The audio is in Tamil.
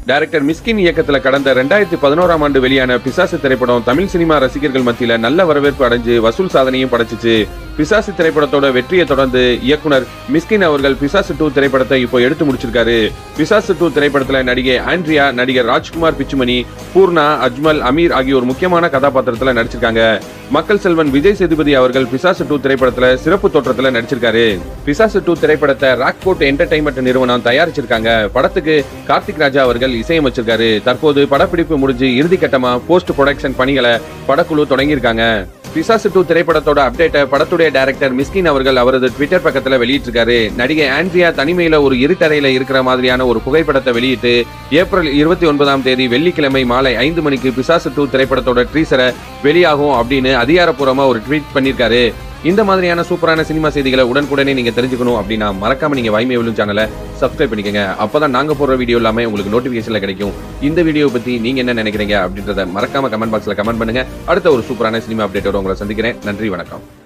டைரக்டர் மிஸ்கின் இயக்கத்துல கடந்த ரெண்டாயிரத்தி பதினோராம் ஆண்டு வெளியான பிசாசு திரைப்படம் தமிழ் சினிமா ரசிகர்கள் மத்தியில நல்ல வரவேற்பு அடைஞ்சு வசூல் சாதனையும் படைச்சிச்சு பிசாசு திரைப்படத்தோட வெற்றியை தொடர்ந்து இயக்குனர் மிஸ்கின் அவர்கள் பிசாசு டூ திரைப்படத்தை இப்போ எடுத்து முடிச்சிருக்காரு பிசாசு டூ திரைப்படத்துல நடிகை ஆண்ட்ரியா நடிகர் ராஜ்குமார் பிச்சுமணி பூர்ணா அஜ்மல் அமீர் ஆகியோர் முக்கியமான கதாபாத்திரத்துல நடிச்சிருக்காங்க மக்கள் செல்வன் விஜய் சேதுபதி அவர்கள் பிசாசு டூ திரைப்படத்துல சிறப்பு தோற்றத்துல நடிச்சிருக்காரு பிசாசு டூ திரைப்படத்தை ராக்போர்ட் என்டர்டைன்மெண்ட் நிறுவனம் தயாரிச்சிருக்காங்க படத்துக்கு கார்த்திக் ராஜா அவர்கள் இசையமைச்சிருக்காரு தற்போது படப்பிடிப்பு முடிஞ்சு இறுதி கட்டமா போஸ்ட் ப்ரொடக்ஷன் பணிகளை படக்குழு தொடங்கியிருக்காங்க பிசாசு டூ திரைப்படத்தோட அப்டேட்டை படத்துடைய டைரக்டர் மிஸ்கின் அவர்கள் அவரது ட்விட்டர் பக்கத்துல வெளியிட்டிருக்காரு நடிகை ஆண்ட்ரியா தனிமையில ஒரு இருட்டறையில இருக்கிற மாதிரியான ஒரு புகைப்படத்தை வெளியிட்டு ஏப்ரல் இருபத்தி ஒன்பதாம் தேதி வெள்ளிக்கிழமை மாலை ஐந்து மணிக்கு பிசாசு டூ திரைப்படத்தோட ட்ரீசரை வெளியாகும் அப்படின்னு அதிகாரப்பூர்வமா ஒரு ட்வீட் பண்ணியிருக்காரு இந்த மாதிரியான சூப்பரான சினிமா செய்திகளை உடனுக்குடனே நீங்க தெரிஞ்சுக்கணும் அப்படின்னா மறக்காம நீங்க வைமை விழும் சேனலை சப்ஸ்கிரைப் பண்ணிக்கங்க அப்பதான் நாங்க போடுற வீடியோ எல்லாமே உங்களுக்கு நோட்டிபிகேஷன்ல கிடைக்கும் இந்த வீடியோ பத்தி நீங்க என்ன நினைக்கிறீங்க அப்படின்றத மறக்காம கமெண்ட் பாக்ஸ்ல கமெண்ட் பண்ணுங்க அடுத்த ஒரு சூப்பரான சினிமா அப்டேட்டோட உங்களை சந்திக்கிறேன் நன்றி வணக்கம்